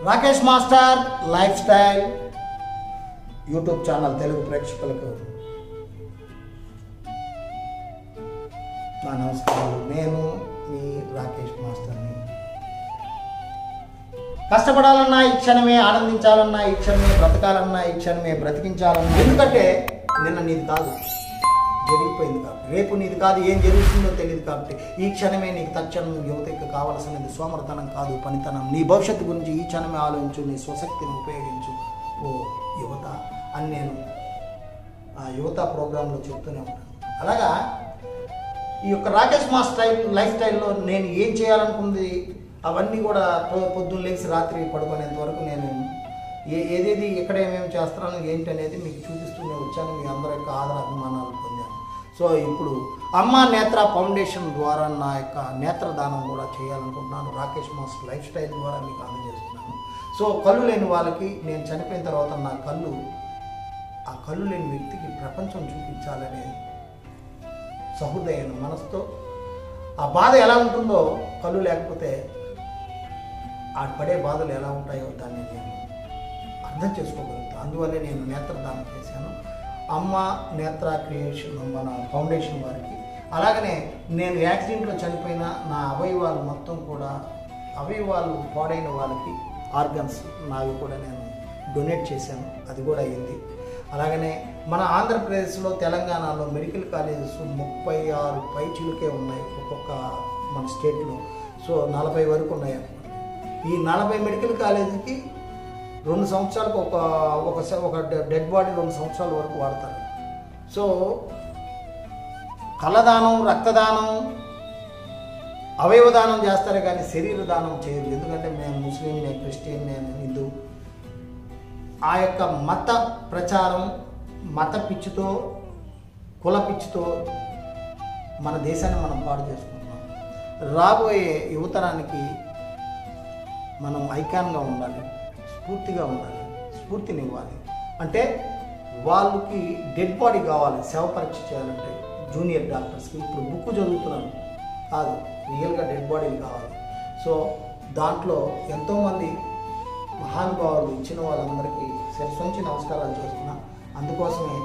Rakesh master lifestyle YouTube channel Telugu ప్రేక్షకులకు నా నమస్కారాలు నేను మీ రాకేష్ మాస్టర్ని కష్టపడాలన్నా ఈ క్షణమే ఆనందించాలన్నా ఈ క్షణమే బ్రతకాలన్నా ఈ క్షణమే బ్రతికించాలన్నా ఎందుకంటే నిన్న నీది కాదు జరిగిపోయింది కాబట్టి రేపు నీది కాదు ఏం జరుగుతుందో తెలియదు కాబట్టి ఈ క్షణమే నీకు తక్షణం యువతకి కావలసినది సోమరతనం కాదు పనితనం నీ భవిష్యత్తు గురించి ఈ క్షణమే ఆలోచించు నీ స్వశక్తిని ఉపయోగించు ఓ యువత అని నేను ఆ యువత ప్రోగ్రాంలో చెప్తూనే ఉంటాను అలాగా ఈ యొక్క రాకేష్ మా స్టైల్ లైఫ్ స్టైల్లో నేను ఏం చేయాలనుకుంది అవన్నీ కూడా పొ- పొద్దున్న లేచి రాత్రి పడుకునేంత వరకు నేను ఏ ఏదేది ఎక్కడ ఏమేమి చేస్తున్నాను ఏంటి అనేది మీకు చూపిస్తూనే వచ్చాను మీ అందరి యొక్క ఆదర అభిమానాలు పొందాను సో ఇప్పుడు అమ్మ నేత్ర ఫౌండేషన్ ద్వారా నా యొక్క నేత్రదానం కూడా చేయాలనుకుంటున్నాను రాకేష్ మాస్ లైఫ్ స్టైల్ ద్వారా మీకు అందజేస్తున్నాను సో కళ్ళు లేని వాళ్ళకి నేను చనిపోయిన తర్వాత నా కళ్ళు ఆ కళ్ళు లేని వ్యక్తికి ప్రపంచం చూపించాలనే సహృదయమైన మనసుతో ఆ బాధ ఎలా ఉంటుందో కళ్ళు లేకపోతే ఆ పడే బాధలు ఎలా ఉంటాయో దాన్ని నేను అర్థం చేసుకోగలుగుతాను అందువల్లే నేను నేత్రదానం చేశాను అమ్మ నేత్ర క్రియేషన్ మన ఫౌండేషన్ వారికి అలాగనే నేను యాక్సిడెంట్లో చనిపోయిన నా అవయవాలు మొత్తం కూడా అవయవాలు పాడైన వాళ్ళకి ఆర్గన్స్ నావి కూడా నేను డొనేట్ చేశాను అది కూడా అయింది అలాగనే మన ఆంధ్రప్రదేశ్లో తెలంగాణలో మెడికల్ కాలేజెస్ ముప్పై ఆరు పై చిలుకే ఉన్నాయి ఒక్కొక్క మన స్టేట్లో సో నలభై వరకు ఉన్నాయి అన్నమాట ఈ నలభై మెడికల్ కాలేజీకి రెండు సంవత్సరాలకు ఒక ఒక స- ఒక డె- డెడ్ బాడీ రెండు సంవత్సరాల వరకు వాడతారు సో కళ్ళదానం రక్తదానం అవయవదానం చేస్తారు కానీ శరీర దానం చేయరు ఎందుకంటే నేను ముస్లిం నేను క్రిస్టియన్ నేను హిందూ ఆ యొక్క మత ప్రచారం మత పిచ్చితో కుల పిచ్చితో మన దేశాన్ని మనం పాడు చేసుకుంటున్నాం రాబోయే యువతరానికి మనం ఐకాన్గా ఉండాలి స్ఫూర్తిగా ఉండాలి స్ఫూర్తినివ్వాలి అంటే వాళ్ళకి డెడ్ బాడీ కావాలి శవ పరీక్ష చేయాలంటే జూనియర్ డాక్టర్స్కి ఇప్పుడు బుక్ చదువుతున్నాను కాదు రియల్గా డెడ్ బాడీలు కావాలి సో దాంట్లో ఎంతోమంది మహానుభావులు ఇచ్చిన వాళ్ళందరికీ శిరస్వంచి నమస్కారాలు చేస్తున్నా అందుకోసమే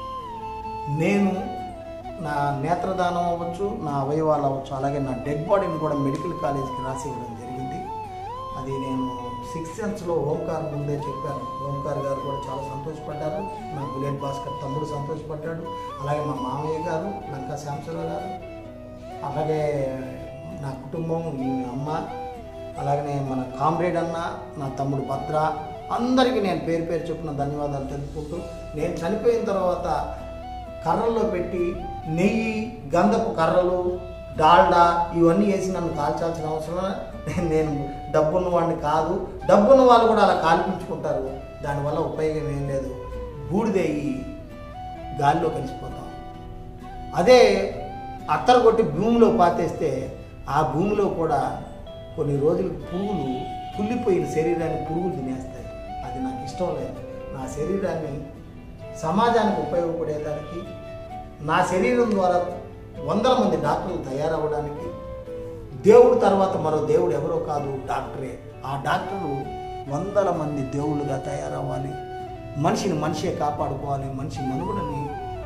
నేను నా నేత్రదానం అవ్వచ్చు నా అవయవాలు అవ్వచ్చు అలాగే నా డెడ్ బాడీని కూడా మెడికల్ కాలేజ్కి రాసి ఇవ్వడం జరిగింది అది నేను సిక్స్త్ సెన్స్లో ఓంకార్ ముందే చెప్పాను ఓంకార్ గారు కూడా చాలా సంతోషపడ్డారు నా బుల్లెట్ భాస్కర్ తమ్ముడు సంతోషపడ్డాడు అలాగే మా మామయ్య గారు లంకా శ్యాంసరావు గారు అలాగే నా కుటుంబం ఈ అమ్మ అలాగనే మన కామ్రేడ్ అన్న నా తమ్ముడు భద్ర అందరికీ నేను పేరు పేరు చెప్పిన ధన్యవాదాలు తెలుపుకుంటూ నేను చనిపోయిన తర్వాత కర్రల్లో పెట్టి నెయ్యి గంధపు కర్రలు డాల్డా ఇవన్నీ వేసి నన్ను కాల్చాల్సిన అవసరం లే. నేను డబ్బున్న వాడిని కాదు డబ్బున్న వాళ్ళు కూడా అలా కాల్పించుకుంటారు దానివల్ల ఉపయోగం ఏం లేదు బూడిదేయి గాలిలో కలిసిపోతాం అదే అత్తరు కొట్టి భూమిలో పాతేస్తే ఆ భూమిలో కూడా కొన్ని రోజులు పురుగులు కుళ్ళిపోయిన శరీరాన్ని పురుగులు తినేస్తాయి అది నాకు ఇష్టం లేదు నా శరీరాన్ని సమాజానికి ఉపయోగపడేదానికి నా శరీరం ద్వారా వందల మంది డాక్టర్లు తయారవ్వడానికి దేవుడు తర్వాత మరో దేవుడు ఎవరో కాదు డాక్టరే ఆ డాక్టరు వందల మంది దేవుళ్ళుగా తయారవ్వాలి మనిషిని మనిషే కాపాడుకోవాలి మనిషి మనుగడని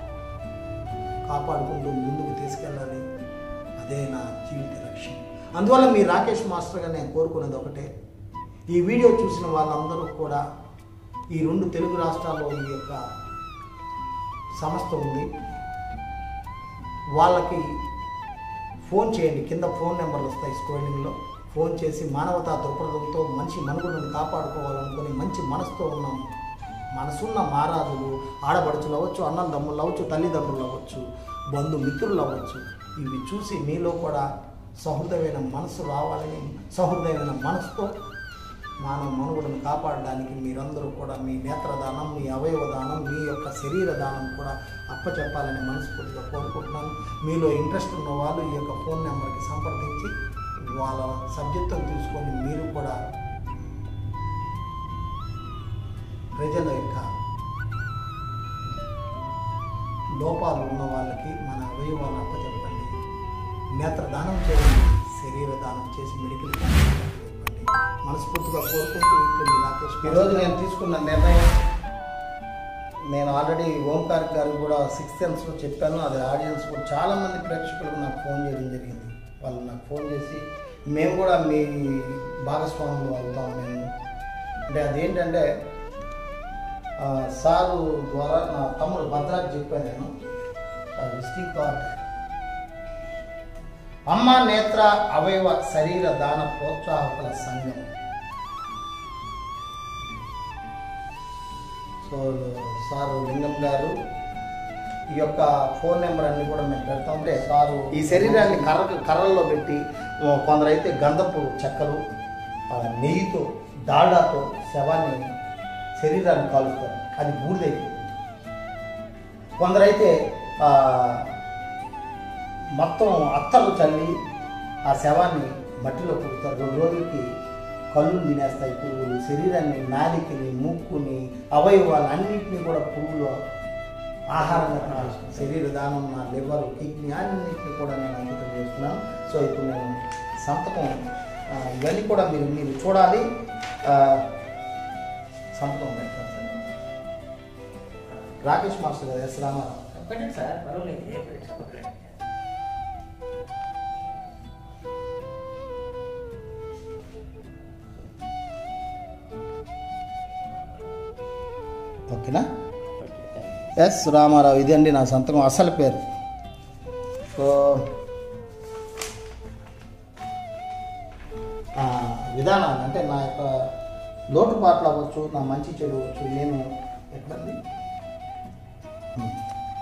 కాపాడుకుంటూ ముందుకు తీసుకెళ్ళాలి అదే నా జీవిత లక్ష్యం అందువల్ల మీ రాకేష్ మాస్టర్గా నేను కోరుకున్నది ఒకటే ఈ వీడియో చూసిన వాళ్ళందరూ కూడా ఈ రెండు తెలుగు రాష్ట్రాల్లో ఈ యొక్క సంస్థ ఉంది వాళ్ళకి ఫోన్ చేయండి కింద ఫోన్ నెంబర్లు వస్తాయి స్క్రోలింగ్లో ఫోన్ చేసి మానవతా దృక్పథంతో మనిషి మనుగడను కాపాడుకోవాలనుకుని మంచి మనసుతో ఉన్నాం మనసున్న మహారాజులు ఆడపడుచులు అవ్వచ్చు అన్నల దమ్ములు అవ్వచ్చు తల్లిదండ్రులు అవ్వచ్చు బంధు మిత్రులు అవ్వచ్చు ఇవి చూసి మీలో కూడా సహృదయమైన మనసు రావాలని సహృదయమైన మనసుతో మానవ మనుగడను కాపాడడానికి మీరందరూ కూడా మీ నేత్రదానం మీ అవయవ దానం మీ యొక్క శరీర దానం కూడా అప్పచెప్పాలని మనస్ఫూర్తిగా కోరుకుంటున్నాను మీలో ఇంట్రెస్ట్ ఉన్న వాళ్ళు ఈ యొక్క ఫోన్ నెంబర్కి సంప్రదించి వాళ్ళ సబ్జెక్టును తీసుకొని మీరు కూడా ప్రజల యొక్క లోపాలు ఉన్న వాళ్ళకి మన అవయవాలను అప్పచెప్పండి నేత్రదానం చేయండి శరీర దానం చేసి మెడికల్ క్యాంప్ ఇవ్వండి మనస్ఫూర్తిగా కోరుకుంటూ ఇట్లా రాకేష్ ఈరోజు నేను తీసుకున్న నిర్ణయం నేను ఆల్రెడీ ఓంకార్ గారికి కూడా సిక్స్త్ సెన్స్లో చెప్పాను అది ఆడియన్స్ కూడా చాలామంది ప్రేక్షకులకు నాకు ఫోన్ చేయడం జరిగింది వాళ్ళు నాకు ఫోన్ చేసి మేము కూడా మీ భాగస్వాములు అవుతాం మేము అంటే అదేంటంటే ఆ, సారు ద్వారా నా తమ్ముడు భద్రాకి చెప్పాను నేను విజిటింగ్ కార్డ్ అమ్మ నేత్ర అవయవ శరీర దాన ప్రోత్సాహకుల సంఘం సో సారు లింగం గారు ఈ యొక్క ఫోన్ నెంబర్ అన్ని కూడా మేము పెడతామంటే సారు ఈ శరీరాన్ని కర్ర కర్రల్లో పెట్టి ఆ, కొందరైతే గంధపు చెక్కలు ఆ, నెయ్యితో డాల్డాతో శవాన్ని శరీరాన్ని కాలుస్తారు అది బూడిదైపోతుంది కొందరైతే ఆ, మొత్తం అత్తలు చల్లి ఆ శవాన్ని మట్టిలో పుడతారు రెండు రోజులకి కళ్ళు తినేస్తాయి పురుగులు శరీరాన్ని నాలికని ముక్కుని అవయవాలు అన్నింటినీ కూడా పురుగులు ఆహారంగా తినేస్తాయి. శరీర దానం నా లివర్ కిడ్నీ అన్నింటినీ కూడా నేను అంకితం చేస్తున్నాను సో ఇప్పుడు నేను సంతకం ఆ, ఇవన్నీ కూడా మీరు మీరు చూడాలి ఆ, సంతకం పెట్టాలి రాకేష్ మాస్టర్ గారు ఎస్ రామారావు చెప్పండి సార్ పర్వాలేదు ఏ పరీక్ష పర్వాలేదు. ఓకేనా ఎస్ రామారావు ఇదండి నా సంతకం అసలు పేరు సో ఆ, విధానాలు అంటే నా యొక్క లోటుపాట్లు అవ్వచ్చు నా మంచి చెడు అవ్వచ్చు నేను ఎక్కడండి హ్మ్.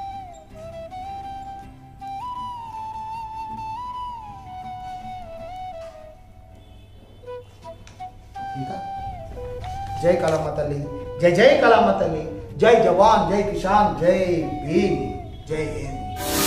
ఇంకా జై కళమ్మ తల్లి జై జై కళమ్మ తల్లి జై జవాన్ జై కిషాన్ జై భీమ్ జై హింద్